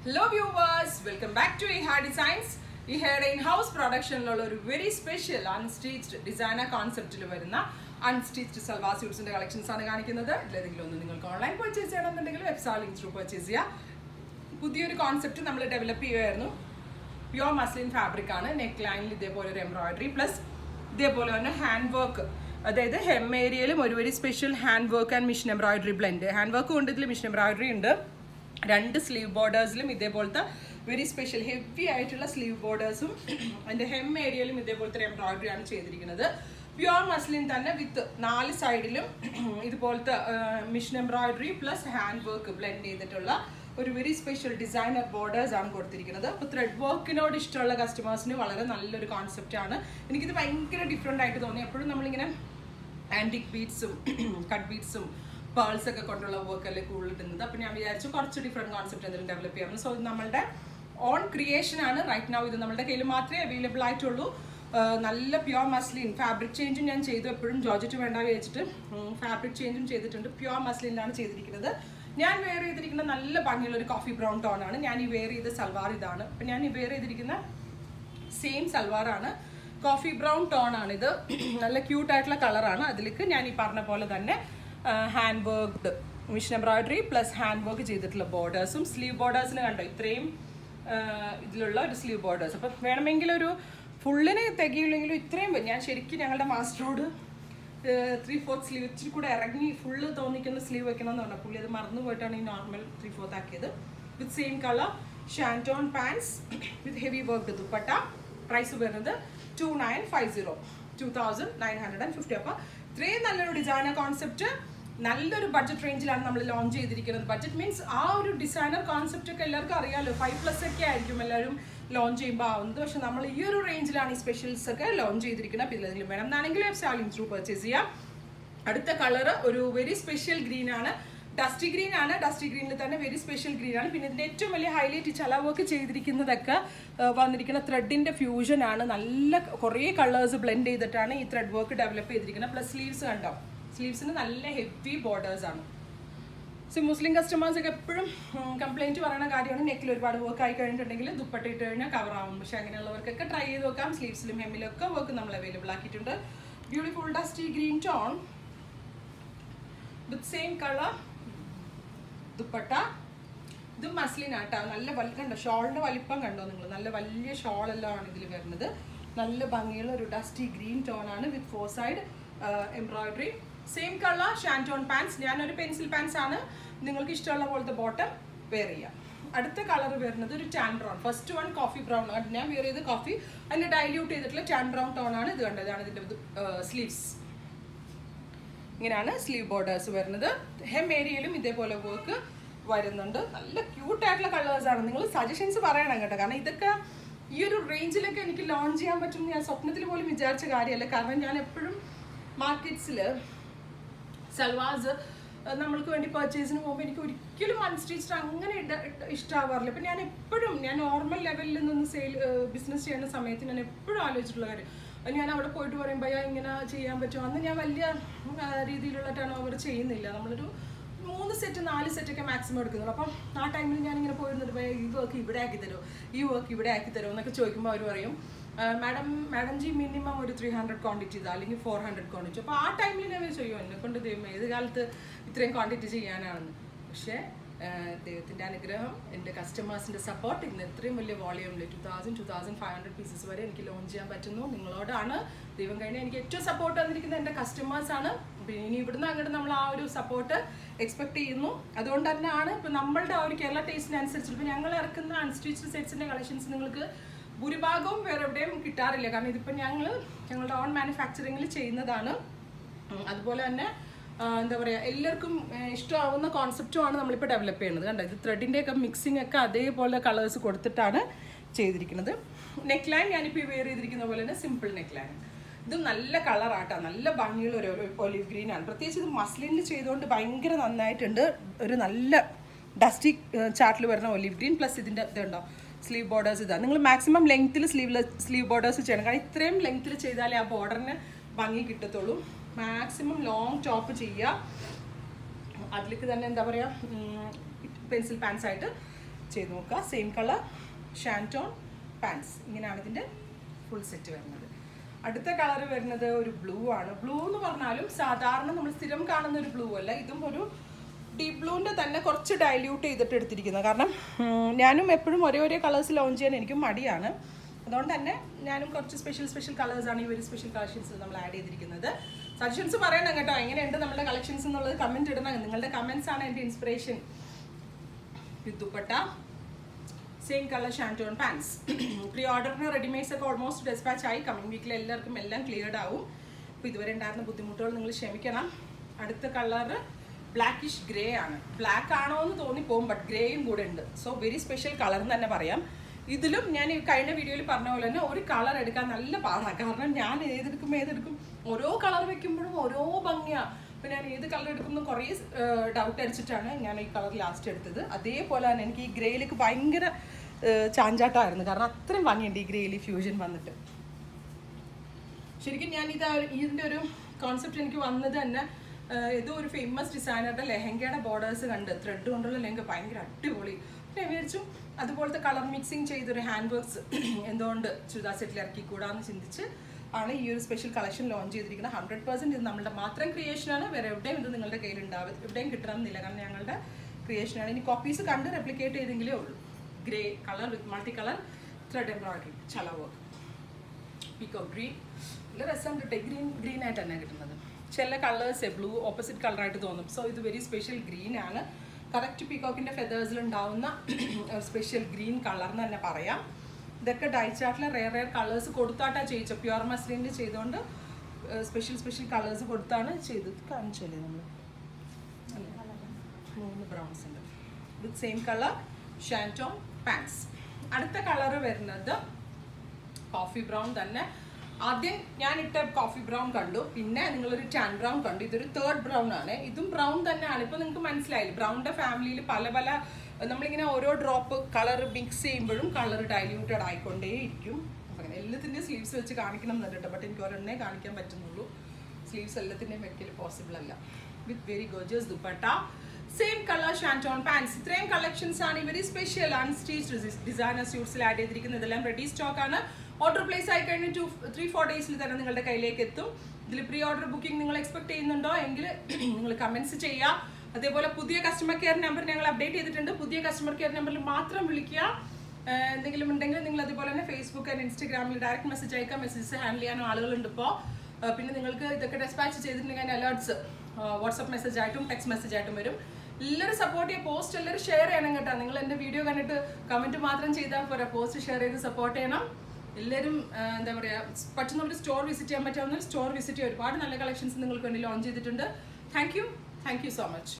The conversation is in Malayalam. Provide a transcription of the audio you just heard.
hello viewers welcome back to Iha designs ഇഹയുടെ ഇൻ ഹൗസ് പ്രൊഡക്ഷനിലുള്ള ഒരു വെരി സ്പെഷ്യൽ അൺസ്റ്റിച്ച്ഡ് ഡിസൈനർ കോൺസെപ്റ്റിൽ വരുന്ന അൺസ്റ്റിച്ച്ഡ് സൽവാർ സ്യൂട്ട്സിന്റെ കളക്ഷൻസ് ആണ് കാണിക്കുന്നത് ഇതിലേതെങ്കിലും ഒന്ന് നിങ്ങൾക്ക് ഓൺലൈൻ പർച്ചേസ് ചെയ്യണമെന്നുണ്ടെങ്കിൽ വെബ്സാ ലിങ്ക് ത്രൂ പർച്ചേസ് ചെയ്യാം പുതിയൊരു കോൺസെപ്റ്റ് നമ്മൾ ഡെവലപ്പ് ചെയ്യുമായിരുന്നു പ്യുവർ മസ്ലിൻ ഫാബ്രിക് ആണ് നെക്ക് ലൈനിൽ ഇതേപോലെ ഒരു എംബ്രോയിഡറി പ്ലസ് ഇതേപോലെ തന്നെ ഹാൻഡ് വർക്ക് അതായത് ഹെം ഏരിയയിലും ഒരു very special hand work and machine embroidery blend hand work കൊണ്ട് ഇതിൽ മിഷൻ എംബ്രോയിഡറി ഉണ്ട് രണ്ട് സ്ലീവ് ബോർഡേഴ്സിലും ഇതേപോലത്തെ വെരി സ്പെഷ്യൽ ഹെവി ആയിട്ടുള്ള സ്ലീവ് ബോർഡേഴ്സും അതിൻ്റെ ഹെം ഏരിയയിലും ഇതേപോലത്തെ എംബ്രോയിഡറി ആണ് ചെയ്തിരിക്കുന്നത് പ്യുവർ മസ്ലിൻ തന്നെ വിത്ത് നാല് സൈഡിലും ഇതുപോലത്തെ machine embroidery plus hand work blend ചെയ്തിട്ടുള്ള ഒരു വെരി സ്പെഷ്യൽ ഡിസൈനർ ബോർഡേഴ്സ് ആണ് കൊടുത്തിരിക്കുന്നത് അപ്പോൾ ത്രെഡ് വർക്കിനോട് ഇഷ്ടമുള്ള കസ്റ്റമേഴ്സിന് വളരെ നല്ലൊരു കോൺസെപ്റ്റ് ആണ് എനിക്കിത് ഭയങ്കര ഡിഫറെൻ്റ് ആയിട്ട് തോന്നി എപ്പോഴും നമ്മളിങ്ങനെ ആൻറ്റിക് ബീഡ്സും കട്ട് ബീഡ്സും പേൾസ് ഒക്കെ കൊണ്ടുള്ള വർക്ക് അല്ലേ കൂടുതൽ ഇടുന്നത് അപ്പോൾ ഞാൻ വിചാരിച്ചു കുറച്ച് ഡിഫറെൻറ്റ് കോൺസെപ്റ്റ് എന്തെങ്കിലും ഡെവലപ്പ് ചെയ്യാമെന്ന് സോ ഇത് നമ്മളുടെ ഓൺ ക്രിയേഷൻ ആണ് റൈറ്റ് നൗ ഇത് നമ്മുടെ കയ്യിൽ മാത്രമേ അവൈലബിൾ ആയിട്ടുള്ളൂ നല്ല പ്യുവർ മസ്ലിൻ ഫാബ്രിക് ചേഞ്ചും ഞാൻ ചെയ്തു എപ്പോഴും ജോർജറ്റ് വേണ്ട വിചാരിച്ചിട്ട് ഫാബ്രിക് ചേഞ്ചും ചെയ്തിട്ടുണ്ട് പ്യുവർ മസ്ലിനിലാണ് ചെയ്തിരിക്കുന്നത് ഞാൻ വെയർ ചെയ്തിരിക്കുന്ന നല്ല ഭംഗിയുള്ള ഒരു കോഫി ബ്രൗൺ ടോൺ ആണ് ഞാൻ ഈ വെയർ ചെയ്ത സൽവാർ ഇതാണ് അപ്പം ഞാൻ ഈ വെയർ ചെയ്തിരിക്കുന്ന സെയിം സൽവാറാണ് കോഫി ബ്രൗൺ ടോൺ ആണ് ഇത് നല്ല ക്യൂട്ട് ആയിട്ടുള്ള കളറാണ് അതിലേക്ക് ഞാൻ ഈ പറഞ്ഞ പോലെ തന്നെ hand worked machine embroidery plus hand work ചെയ്തിട്ടുള്ള ബോർഡേഴ്സും സ്ലീവ് ബോർഡേഴ്സിന് കണ്ടോ ഇത്രയും ഇതിലുള്ള ഒരു സ്ലീവ് ബോർഡേഴ്സ് അപ്പം വേണമെങ്കിൽ ഒരു ഫുള്ളിന് തികയില്ലെങ്കിലും ഇത്രയും ഞാൻ ശരിക്കും ഞങ്ങളുടെ മാസ്റ്ററോട് ത്രീ ഫോർത്ത് സ്ലീവ് ഇച്ചിരി കൂടെ ഇറങ്ങി ഫുള്ള് തോന്നിക്കുന്ന സ്ലീവ് വെക്കണം എന്ന് പറഞ്ഞാൽ പുള്ളി അത് മറന്നു പോയിട്ടാണ് ഈ നോർമൽ ത്രീ ഫോർത്ത് ആക്കിയത് with same colour shantoon pants with heavy work dupatta price വരുന്നത് two nine five zero two thousand nine hundred and fifty അപ്പോൾ ഇത്രയും നല്ലൊരു ഡിസൈനർ കോൺസെപ്റ്റ് നല്ലൊരു ബഡ്ജറ്റ് റേഞ്ചിലാണ് നമ്മൾ ലോഞ്ച് ചെയ്തിരിക്കുന്നത് ബഡ്ജറ്റ് മീൻസ് ആ ഒരു ഡിസൈനർ കോൺസെപ്റ്റ് ഒക്കെ എല്ലാവർക്കും അറിയാമല്ലോ ഫൈവ് പ്ലസ് ഒക്കെ ആയിരിക്കും എല്ലാവരും ലോഞ്ച് ചെയ്യുമ്പോൾ ആവുന്നത് പക്ഷെ നമ്മൾ ഈ ഒരു റേഞ്ചിലാണ് ഈ സ്പെഷ്യൽസ് ഒക്കെ ലോഞ്ച് ചെയ്തിരിക്കുന്നത് അപ്പോൾ ഇതിലെങ്കിലും വേണം എന്നാണെങ്കിൽ സ്റ്റാലിംഗ് ത്രൂ പർച്ചേസ് ചെയ്യാം അടുത്ത കളർ ഒരു വെരി സ്പെഷ്യൽ ഗ്രീൻ ആണ് ഡസ്റ്റി ഗ്രീൻ ആണ് ഡസ്റ്റി ഗ്രീനിൽ തന്നെ വെരി സ്പെഷ്യൽ ഗ്രീൻ ആണ് പിന്നെ ഇതിൻ്റെ ഏറ്റവും വലിയ ഹൈലൈറ്റ് ചല വർക്ക് ചെയ്തിരിക്കുന്നതൊക്കെ വന്നിരിക്കുന്ന ത്രെഡിൻ്റെ ഫ്യൂഷൻ ആണ് നല്ല കുറേ കളേഴ്സ് ബ്ലെൻഡ് ചെയ്തിട്ടാണ് ഈ ത്രെഡ് വർക്ക് ഡെവലപ്പ് ചെയ്തിരിക്കുന്നത് പ്ലസ് സ്ലീവ്സ് കണ്ടോ സ്ലീവ്സിന് നല്ല ഹെവി ബോർഡേഴ്സ് ആണ് സി മുസ്ലിം കസ്റ്റമേഴ്സ് ഒക്കെ എപ്പോഴും കംപ്ലൈൻറ്റ് പറയുന്ന കാര്യമാണ് നെക്കിൽ ഒരുപാട് വർക്ക് ആയി കഴിഞ്ഞിട്ടുണ്ടെങ്കിൽ ദുപ്പട്ട ഇട്ട് കഴിഞ്ഞാൽ കവർ ആവും പക്ഷെ അങ്ങനെയുള്ളവർക്കൊക്കെ ട്രൈ ചെയ്ത് നോക്കാം സ്ലീവ്സിലും ഹെമ്മിലും ഒക്കെ വർക്ക് നമ്മൾ അവൈലബിൾ ആക്കിയിട്ടുണ്ട് beautiful dusty green tone with same colour dupatta ഇത് മസ്ലിൻ ആട്ടോ നല്ല വലിയ കണ്ടോ ഷോളിൻ്റെ വലിപ്പം കണ്ടോ നിങ്ങൾ നല്ല വലിയ ഷോളെല്ലാം ആണ് ഇതിൽ വരുന്നത് നല്ല ഭംഗിയുള്ള ഒരു ഡസ്റ്റി ഗ്രീൻ ടോൺ ആണ് with four side embroidery same colour shantoon pants ഞാനൊരു പെൻസിൽ പാൻസ് ആണ് നിങ്ങൾക്ക് ഇഷ്ടമുള്ള പോലത്തെ ബോട്ടം വെയർ ചെയ്യാം അടുത്ത കളർ വരുന്നത് ഒരു tan brown first one coffee brown ആണ് ഞാൻ വെയർ ചെയ്ത് കോഫി അതിൻ്റെ ഡൈല്യൂട്ട് ചെയ്തിട്ടുള്ള ടാൻ ബ്രൗൺ ടോൺ ആണ് ഇത് കണ്ടത് ഇതാണ് ഇതിൻ്റെ സ്ലീവ്സ് ഇങ്ങനെയാണ് സ്ലീവ് ബോർഡേഴ്സ് വരുന്നത് ഹെം ഏരിയയിലും ഇതേപോലെ വർക്ക് വരുന്നുണ്ട് നല്ല ക്യൂട്ടായിട്ടുള്ള കളേഴ്സാണ് നിങ്ങൾ സജഷൻസ് പറയണം കേട്ടോ കാരണം ഇതൊക്കെ ഈ ഒരു റേഞ്ചിലൊക്കെ എനിക്ക് ലോഞ്ച് ചെയ്യാൻ പറ്റും ഞാൻ സ്വപ്നത്തിൽ പോലും വിചാരിച്ച കാര്യമല്ല കാരണം ഞാൻ എപ്പോഴും മാർക്കറ്റ്സിൽ സൽവാസ് നമ്മൾക്ക് വേണ്ടി പർച്ചേസിന് പോകുമ്പോൾ എനിക്ക് ഒരിക്കലും അൺസ്റ്റിച്ച്ഡ് അങ്ങനെ ഇട ഇഷ്ടമാവാറില്ല ഇപ്പം ഞാൻ എപ്പോഴും ഞാൻ നോർമൽ ലെവലിൽ നിന്ന് സെയിൽ ബിസിനസ് ചെയ്യുന്ന സമയത്ത് ഞാൻ എപ്പോഴും ആലോചിച്ചിട്ടുള്ള കാര്യം ഞാൻ അവിടെ പോയിട്ട് പറയുമ്പോൾ അയ്യാ ഇങ്ങനെ ചെയ്യാൻ പറ്റുമോ അന്ന് ഞാൻ വലിയ രീതിയിലുള്ള ടേൺ ഓവർ ചെയ്യുന്നില്ല നമ്മളൊരു മൂന്ന് സെറ്റ് നാല് സെറ്റൊക്കെ മാക്സിമം എടുക്കുന്നുള്ളൂ അപ്പം ആ ടൈമിൽ ഞാൻ ഇങ്ങനെ പോയിരുന്നിട്ട് ഈ വർക്ക് ഇവിടെ ആക്കി തരുമോ ഈ വർക്ക് ഇവിടെ ആക്കി തരുമോ എന്നൊക്കെ ചോദിക്കുമ്പോൾ അവർ പറയും മാഡം മാഡം ജി മിനിമം ഒരു ത്രീ ഹൺഡ്രഡ് ക്വാണ്ടിറ്റി ഇതാ അല്ലെങ്കിൽ ഫോർ ഹൺഡ്രഡ് ക്വാണ്ടിറ്റി അപ്പോൾ ആ ടൈമിൽ ഞാൻ ചെയ്യും എന്നെ കൊണ്ട് ദൈവം ഏത് കാലത്ത് ഇത്രയും ക്വാണ്ടിറ്റി ചെയ്യാനാണെന്ന് പക്ഷേ ദൈവത്തിൻ്റെ അനുഗ്രഹം എൻ്റെ കസ്റ്റമേഴ്സിൻ്റെ സപ്പോർട്ട് ഇന്ന് ഇത്രയും വലിയ വോളിയൂമിൽ two thousand two thousand five hundred pieces വരെ എനിക്ക് ലോഞ്ച് ചെയ്യാൻ പറ്റുന്നു നിങ്ങളോടാണ് ദൈവം കഴിഞ്ഞാൽ എനിക്ക് ഏറ്റവും സപ്പോർട്ട് തന്നിരിക്കുന്നത് എൻ്റെ കസ്റ്റമേഴ്സാണ് പിന്നെ ഇനി ഇവിടുന്ന് അങ്ങോട്ട് നമ്മൾ ആ ഒരു സപ്പോർട്ട് എക്സ്പെക്ട് ചെയ്യുന്നു അതുകൊണ്ട് തന്നെയാണ് ഇപ്പം നമ്മളുടെ ആ ഒരു കേരള ടേസ്റ്റിനനുസരിച്ച് ഇപ്പം ഞങ്ങൾ ഇറക്കുന്ന അൺസ്റ്റിച്ച്ഡ് സെറ്റ്സിൻ്റെ കളക്ഷൻസ് നിങ്ങൾക്ക് ഭൂരിഭാഗവും വേറെ എവിടെയും കിട്ടാറില്ല കാരണം ഇതിപ്പോൾ ഞങ്ങൾ ഞങ്ങളുടെ ഓൺ മാനുഫാക്ചറിങ്ങിൽ ചെയ്യുന്നതാണ് അതുപോലെ തന്നെ എന്താ പറയുക എല്ലാവർക്കും ഇഷ്ടമാവുന്ന കോൺസെപ്റ്റുമാണ് നമ്മളിപ്പോൾ ഡെവലപ്പ് ചെയ്യുന്നത് കണ്ടോ ഇത് ത്രെഡിൻ്റെ ഒക്കെ മിക്സിംഗ് ഒക്കെ അതേപോലെ കളേഴ്സ് കൊടുത്തിട്ടാണ് ചെയ്തിരിക്കുന്നത് നെക്ക് ലൈൻ ഞാനിപ്പോൾ വെയർ ചെയ്തിരിക്കുന്ന പോലെ തന്നെ സിമ്പിൾ നെക്ക് ലൈൻ ഇത് നല്ല കളറാട്ടോ നല്ല ഭംഗിയുള്ള ഒരു ഒലിവ് ഗ്രീൻ ആണ് പ്രത്യേകിച്ച് ഇത് മസ്ലിനിൽ ചെയ്തുകൊണ്ട് ഭയങ്കര നന്നായിട്ടുണ്ട് ഒരു നല്ല ഡസ്റ്റി ചാർട്ടിൽ വരുന്ന ഒലിവ് ഗ്രീൻ പ്ലസ് ഇതിൻ്റെ ഇതുണ്ടോ സ്ലീവ് ബോർഡേഴ്സ് ഇതാണ് നിങ്ങൾ മാക്സിമം ലെങ്ത്തിൽ സ്ലീവ് സ്ലീവ് ബോർഡേഴ്സ് ചെയ്യണം കാരണം ഇത്രയും ലെങ്ത്തിൽ ചെയ്താലേ ആ ബോർഡറിന് ഭംഗി കിട്ടത്തുള്ളൂ മാക്സിമം ലോങ് ടോപ്പ് ചെയ്യുക അതിലേക്ക് തന്നെ എന്താ പറയുക പെൻസിൽ പാൻസ് ആയിട്ട് ചെയ്ത് നോക്കുക സെയിം കളർ ഷാൻറ്റോൺ പാൻസ് ഇങ്ങനെയാണ് ഇതിൻ്റെ ഫുൾ സെറ്റ് വരുന്നത് അടുത്ത കളർ വരുന്നത് ഒരു ബ്ലൂ ആണ് ബ്ലൂ എന്ന് പറഞ്ഞാലും സാധാരണ നമ്മൾ സ്ഥിരം കാണുന്ന ഒരു ബ്ലൂ അല്ല ഇതും ഒരു ഡീപ് ബ്ലൂവിൻ്റെ തന്നെ കുറച്ച് ഡൈല്യൂട്ട് ചെയ്തിട്ട് എടുത്തിരിക്കുന്നത് കാരണം ഉം, ഞാനും എപ്പോഴും ഒരേ ഒരേ കളേഴ്സ് ലോഞ്ച് ചെയ്യാൻ എനിക്കും മടിയാണ് അതുകൊണ്ട് തന്നെ ഞാനും കുറച്ച് സ്പെഷ്യൽ സ്പെഷ്യൽ കളേഴ്സാണ് ഈ ഒരു സ്പെഷ്യൽ കളക്ഷൻസ് നമ്മൾ ആഡ് ചെയ്തിരിക്കുന്നത് സജഷൻസ് പറയണം കേട്ടോ എങ്ങനെയുണ്ട് നമ്മുടെ കളക്ഷൻസ് എന്നുള്ളത് കമൻറ്റ് ഇടണം നിങ്ങളുടെ കമൻസ് ആണ് എൻ്റെ inspiration dupatta same colour shantoon pants pre ഓർഡറിന് റെഡിമെയ്ഡ്സ് ഒക്കെ ഓൾമോസ്റ്റ് ഡെസ്പാച്ച് ആയി കമ്മിങ് വീക്കിൽ എല്ലാവർക്കും എല്ലാം ക്ലിയർഡ് ആവും അപ്പോൾ ഇതുവരെ ഉണ്ടായിരുന്ന ബുദ്ധിമുട്ടുകൾ നിങ്ങൾ ക്ഷമിക്കണം അടുത്ത കളർ ബ്ലാക്കിഷ് ഗ്രേ ആണ് ബ്ലാക്ക് ആണോ എന്ന് തോന്നിപ്പോകും ബട്ട് ഗ്രേയും കൂടെ ഉണ്ട് സോ വെരി സ്പെഷ്യൽ കളർ എന്ന് തന്നെ പറയാം ഇതിലും ഞാൻ ഈ കഴിഞ്ഞ വീഡിയോയിൽ പറഞ്ഞ പോലെ തന്നെ ഒരു കളർ എടുക്കാൻ നല്ല പാടാണ് കാരണം ഞാൻ ഏതെടുക്കും ഏതെടുക്കും ഓരോ കളർ വെക്കുമ്പോഴും ഓരോ ഭംഗിയാണ് അപ്പോൾ ഞാൻ ഏത് കളർ എടുക്കുന്നു കുറേ ഡൗട്ട് അടിച്ചിട്ടാണ് ഞാൻ ഈ കളർ ലാസ്റ്റ് എടുത്തത് അതേപോലെ തന്നെ എനിക്ക് ഈ ഗ്രേയിലേക്ക് ഭയങ്കര ഏഹ്, ചാഞ്ചാട്ടമായിരുന്നു കാരണം അത്രയും ഭംഗിയുണ്ട് ഈ ഗ്രേയിൽ ഫ്യൂഷൻ വന്നിട്ട് ശരിക്കും ഞാൻ ഇത് ഇതിൻ്റെ ഒരു കോൺസെപ്റ്റ് എനിക്ക് വന്നത് തന്നെ ആഹ് ഏതോ ഒരു ഫേമസ് ഡിസൈനറുടെ ലെഹങ്കയുടെ ബോർഡേഴ്സ് കണ്ട് ത്രെഡ് കൊണ്ടുള്ള ലെഹങ്ക ഭയങ്കര അടിപൊളി ഞാൻ വിചാരിച്ചു അതുപോലത്തെ കളർ മിക്സിങ് ചെയ്തൊരു ഹാൻഡ് വർക്ക്സ് എന്തുകൊണ്ട് ചുരിദാർ സെറ്റിൽ ഇറക്കിക്കൂടാന്ന് ചിന്തിച്ച് ആണ് ഈ ഒരു സ്പെഷ്യൽ കളക്ഷൻ ലോഞ്ച് ചെയ്തിരിക്കുന്നത് ഹൺഡ്രഡ് പെർസെൻറ്റ് ഇത് നമ്മുടെ മാത്രം ക്രിയേഷനാണ് വേറെ എവിടെയും ഇത് നിങ്ങളുടെ കയ്യിൽ ഉണ്ടാവും എവിടെയും കിട്ടണമെന്നില്ല കാരണം ഞങ്ങളുടെ ക്രിയേഷനാണ് ഇനി കോപ്പീസ് കണ്ട് റെപ്ലിക്കേറ്റ് ചെയ്തെങ്കിലേ ഉള്ളൂ grey colour with multi colour thread embroidery ചല വർക്ക് പീക്കോ ഗ്രീൻ നല്ല രസമുണ്ട് കേട്ടോ ഗ്രീൻ ഗ്രീൻ ആയിട്ട് തന്നെ കിട്ടുന്നത് ചില കളേഴ്സ് ബ്ലൂ ഓപ്പോസിറ്റ് കളറായിട്ട് തോന്നും സോ ഇത് വെരി സ്പെഷ്യൽ ഗ്രീൻ ആണ് കറക്റ്റ് പീക്കോക്കിൻ്റെ ഫെതേഴ്സിൽ ഉണ്ടാവുന്ന സ്പെഷ്യൽ ഗ്രീൻ കളർ എന്ന് തന്നെ പറയാം ഇതൊക്കെ ഡൈച്ചാട്ടിലെ റെയർ റെയർ കളേഴ്സ് കൊടുത്താട്ടാണ് ചെയ്യിച്ചത് പ്യുവർ മസ്ലിൻ്റെ ചെയ്തുകൊണ്ട് സ്പെഷ്യൽ സ്പെഷ്യൽ കളേഴ്സ് കൊടുത്താണ് ചെയ്തത് കാണിച്ചല്ലേ നമ്മൾ മൂന്ന് ബ്രൗൺസ് ഉണ്ട് with same colour shantoon pants അടുത്ത കളർ വരുന്നത് കോഫി ബ്രൗൺ തന്നെ ആദ്യം ഞാൻ ഇട്ട കോഫി ബ്രൗൺ കണ്ടു പിന്നെ നിങ്ങളൊരു ടാൻ ബ്രൗൺ കണ്ടു ഇതൊരു തേർഡ് ബ്രൗൺ ആണ് ഇതും ബ്രൗൺ തന്നെയാണ് ഇപ്പൊ നിങ്ങൾക്ക് മനസ്സിലായില്ലേ ബ്രൗണിന്റെ ഫാമിലിയിൽ പല പല നമ്മളിങ്ങനെ ഓരോ ഡ്രോപ്പ് കളർ മിക്സ് ചെയ്യുമ്പോഴും കളർ ഡൈല്യൂട്ടഡ് ആയിക്കൊണ്ടേയിരിക്കും അപ്പൊ അങ്ങനെ എല്ലാത്തിൻ്റെയും സ്ലീവ്സ് വെച്ച് കാണിക്കണം എന്നുണ്ട് കേട്ടോ ബട്ട് എനിക്ക് ഒരെണ്ണേ കാണിക്കാൻ പറ്റുന്നുള്ളൂ സ്ലീവ്സ് എല്ലാത്തിൻ്റെയും വെക്കൽ പോസിബിൾ അല്ല with very gorgeous dupatta same colour shantoon pants ഇത്രയും കളക്ഷൻസ് ആണ് ഇവര് സ്പെഷ്യൽ അൺസ്റ്റീച്ച് ഡിസൈനർ സ്യൂട്ട്സിൽ ആഡ് ചെയ്തിരിക്കുന്നത് ഇതെല്ലാം റെഡി സ്റ്റോക്ക് ആണ് ഓർഡർ പ്ലേസ് ആയി കഴിഞ്ഞ് ടു ത്രീ ഫോർ ഡേയ്സിൽ തന്നെ നിങ്ങളുടെ കയ്യിലേക്ക് എത്തും ഇതിൽ പ്രീ ഓർഡർ ബുക്കിംഗ് നിങ്ങൾ എക്സ്പെക്ട് ചെയ്യുന്നുണ്ടോ എങ്കിൽ നിങ്ങൾ കമന്റ്സ് ചെയ്യുക അതേപോലെ പുതിയ കസ്റ്റമർ കെയർ നമ്പർ ഞങ്ങൾ അപ്ഡേറ്റ് ചെയ്തിട്ടുണ്ട് പുതിയ കസ്റ്റമർ കെയർ നമ്പറിൽ മാത്രം വിളിക്കുക ഏഹ് എന്തെങ്കിലും ഉണ്ടെങ്കിൽ നിങ്ങൾ അതുപോലെ തന്നെ ഫേസ്ബുക്ക് ആൻഡ് ഇൻസ്റ്റാഗ്രാമിൽ ഡയറക്റ്റ് മെസ്സേജ് അയക്കാം മെസ്സേജ് ഹാൻഡിൽ ചെയ്യാനും ആളുകളുണ്ട് ഇപ്പോൾ പിന്നെ നിങ്ങൾക്ക് ഇതൊക്കെ ഡെസ്പാച്ച് ചെയ്തിട്ടുണ്ടെങ്കിൽ അലേർട്സ് വാട്സപ്പ് മെസ്സേജ് ആയിട്ടും ടെക്സ്റ്റ് മെസ്സേജ് ആയിട്ടും വരും എല്ലാവരും സപ്പോർട്ട് ചെയ്യുക പോസ്റ്റ് എല്ലാവരും ഷെയർ ചെയ്യണം കേട്ടോ നിങ്ങൾ എൻ്റെ വീഡിയോ കണ്ടിട്ട് കമൻറ്റ് മാത്രം ചെയ്താൽ പോരാ പോസ്റ്റ് ഷെയർ ചെയ്ത് സപ്പോർട്ട് ചെയ്യണം എല്ലാവരും ആ, എന്താ പറയുക പറ്റുന്ന ഒരു സ്റ്റോർ വിസിറ്റ് ചെയ്യാൻ പറ്റാവുന്ന സ്റ്റോർ വിസിറ്റ് ചെയ്യുക ഒരുപാട് നല്ല കളക്ഷൻസ് നിങ്ങൾക്ക് വേണ്ടി ലോഞ്ച് ചെയ്തിട്ടുണ്ട് thank you thank you so much